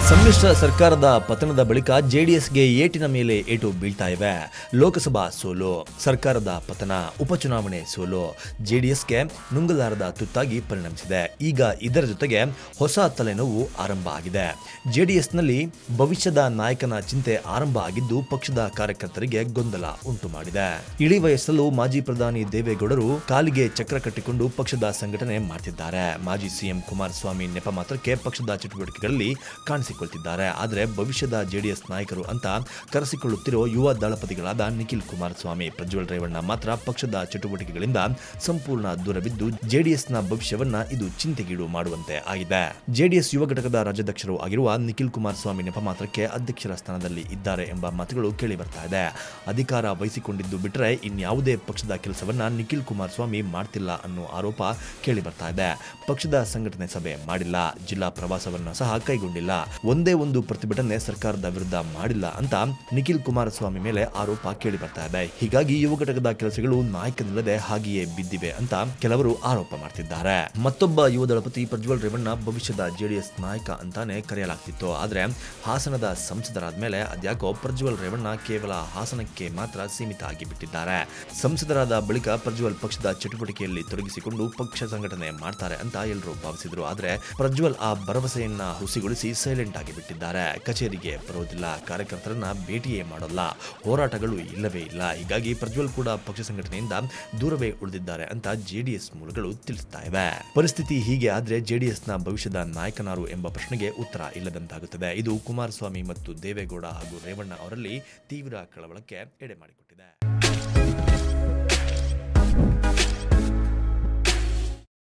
ಸಮ್ಮಿಶ್ರ ಸರ್ಕಾರದ ಪತನದ ಬಳಿಕ ಜೆಡಿಎಸ್ಗೆ ಏಟಿನ ಮೇಲೆ ಏಟು ಬೀಳ್ತಾ ಇವೆ ಲೋಕಸಭಾ ಸೋಲು ಸರ್ಕಾರದ ಪತನ ಉಪಚುನಾವಣೆ ಸೋಲು ಜೆಡಿಎಸ್ಗೆ ನುಂಗಲಾರದ ತುತ್ತಾಗಿ ಪರಿಣಮಿಸಿದೆ ಈಗ ಇದರ ಜೊತೆಗೆ ಹೊಸ ತಲೆನೋವು ಆರಂಭ ಆಗಿದೆ ಜೆಡಿಎಸ್ನಲ್ಲಿ ಭವಿಷ್ಯದ ನಾಯಕನ ಚಿಂತೆ ಆರಂಭ ಆಗಿದ್ದು ಪಕ್ಷದ ಕಾರ್ಯಕರ್ತರಿಗೆ ಗೊಂದಲ ಉಂಟು ಮಾಡಿದೆ ಇಳಿ ವಯಸ್ಸಲ್ಲೂ ಮಾಜಿ ಪ್ರಧಾನಿ ದೇವೇಗೌಡರು ಕಾಲಿಗೆ ಚಕ್ರ ಕಟ್ಟಿಕೊಂಡು ಪಕ್ಷದ ಸಂಘಟನೆ ಮಾಡ್ತಿದ್ದಾರೆ ಮಾಜಿ ಸಿಎಂ ಕುಮಾರಸ್ವಾಮಿ ನೆಪ ಮಾತ್ರಕ್ಕೆ ಪಕ್ಷದ ಚಟುವಟಿಕೆಗಳಲ್ಲಿ ಕಾಣಿಸಿಕೊಳ್ತಿದ್ದಾರೆ ಆದರೆ ಭವಿಷ್ಯದ ಜೆಡಿಎಸ್ ನಾಯಕರು ಅಂತ ಕರೆಸಿಕೊಳ್ಳುತ್ತಿರೋ ಯುವ ದಳಪತಿಗಳಾದ ನಿಖಿಲ್ ಕುಮಾರಸ್ವಾಮಿ ಪ್ರಜ್ವಲ್ ರೇವಣ್ಣ ಮಾತ್ರ ಪಕ್ಷದ ಚಟುವಟಿಕೆಗಳಿಂದ ಸಂಪೂರ್ಣ ದೂರವಿದ್ದು ಜೆಡಿಎಸ್ನ ಭವಿಷ್ಯವನ್ನ ಇದು ಚಿಂತೆಗೀಡು ಮಾಡುವಂತೆ ಆಗಿದೆ ಜೆಡಿಎಸ್ ಯುವ ಘಟಕದ ರಾಜ್ಯಾಧ್ಯಕ್ಷರು ಆಗಿರುವ ನಿಖಿಲ್ ಕುಮಾರಸ್ವಾಮಿ ನೆಪ ಮಾತ್ರಕ್ಕೆ ಅಧ್ಯಕ್ಷರ ಸ್ಥಾನದಲ್ಲಿ ಇದ್ದಾರೆ ಎಂಬ ಮಾತುಗಳು ಕೇಳಿ ಬರ್ತಾ ಇದೆ ಅಧಿಕಾರ ವಹಿಸಿಕೊಂಡಿದ್ದು ಬಿಟ್ಟರೆ ಇನ್ಯಾವುದೇ ಪಕ್ಷದ ಕೆಲಸವನ್ನ ನಿಖಿಲ್ ಕುಮಾರಸ್ವಾಮಿ ಮಾಡ್ತಿಲ್ಲ ಅನ್ನೋ ಆರೋಪ ಕೇಳಿ ಬರ್ತಾ ಇದೆ ಪಕ್ಷದ ಸಂಘಟನೆ ಸಭೆ ಮಾಡಿಲ್ಲ ಜಿಲ್ಲಾ ಪ್ರವಾಸವನ್ನ ಸಹ ಕೈಗೊಂಡಿಲ್ಲ ಒಂದೇ ಒಂದು ಪ್ರತಿಭಟನೆ ಸರ್ಕಾರದ ವಿರುದ್ಧ ಮಾಡಿಲ್ಲ ಅಂತ ನಿಖಿಲ್ ಕುಮಾರಸ್ವಾಮಿ ಮೇಲೆ ಆರೋಪ ಕೇಳಿ ಬರ್ತಾ ಇದೆ ಹೀಗಾಗಿ ಯುವ ಘಟಕದ ಕೆಲಸಗಳು ನಾಯಕನಿಲ್ಲದೆ ಹಾಗೆಯೇ ಬಿದ್ದಿವೆ ಅಂತ ಕೆಲವರು ಆರೋಪ ಮಾಡ್ತಿದ್ದಾರೆ ಮತ್ತೊಬ್ಬ ಯುವ ದಳಪತಿ ಪ್ರಜ್ವಲ್ ರೇವಣ್ಣ ಭವಿಷ್ಯದ ಜೆಡಿಎಸ್ ನಾಯಕ ಅಂತಾನೆ ಕರೆಯಲಾಗ್ತಿತ್ತು ಆದ್ರೆ ಹಾಸನದ ಸಂಸದರಾದ ಮೇಲೆ ಅದ್ಯಾಕೋ ಪ್ರಜ್ವಲ್ ರೇವಣ್ಣ ಕೇವಲ ಹಾಸನಕ್ಕೆ ಮಾತ್ರ ಸೀಮಿತ ಆಗಿ ಬಿಟ್ಟಿದ್ದಾರೆ ಸಂಸದರಾದ ಬಳಿಕ ಪ್ರಜ್ವಲ್ ಪಕ್ಷದ ಚಟುವಟಿಕೆಯಲ್ಲಿ ತೊಡಗಿಸಿಕೊಂಡು ಪಕ್ಷ ಸಂಘಟನೆ ಮಾಡ್ತಾರೆ ಅಂತ ಎಲ್ಲರೂ ಭಾವಿಸಿದ್ರು ಆದ್ರೆ ಪ್ರಜ್ವಲ್ ಆ ಭರವಸೆಯನ್ನ ಹುಸಿಗೊಳಿಸಿ ಸೈಲೆಂಟ್ ಆಗಿ ಬಿಟ್ಟಿದ್ದಾರೆ ಕಚೇರಿಗೆ ಬರೋದಿಲ್ಲ ಕಾರ್ಯಕರ್ತರನ್ನ ಭೇಟಿಯೇ ಮಾಡೋಲ್ಲ ಹೋರಾಟಗಳು ಇಲ್ಲವೇ ಇಲ್ಲ ಹೀಗಾಗಿ ಪ್ರಜ್ವಲ್ ಕೂಡ ಪಕ್ಷ ಸಂಘಟನೆಯಿಂದ ದೂರವೇ ಉಳಿದಿದ್ದಾರೆ ಅಂತ ಜೆಡಿಎಸ್ ಮೂಲಗಳು ತಿಳಿಸ್ತಾ ಇವೆ ಪರಿಸ್ಥಿತಿ ಹೀಗೆ ಆದ್ರೆ ಜೆಡಿಎಸ್ನ ಭವಿಷ್ಯದ ನಾಯಕನಾರು ಎಂಬ ಪ್ರಶ್ನೆಗೆ ಉತ್ತರ ಇಲ್ಲದಂತಾಗುತ್ತದೆ ಇದು ಕುಮಾರಸ್ವಾಮಿ ಮತ್ತು ದೇವೇಗೌಡ ಹಾಗೂ ರೇವಣ್ಣ ಅವರಲ್ಲಿ ತೀವ್ರ ಕಳವಳಕ್ಕೆ ಎಡೆ ಮಾಡಿಕೊಟ್ಟಿದೆ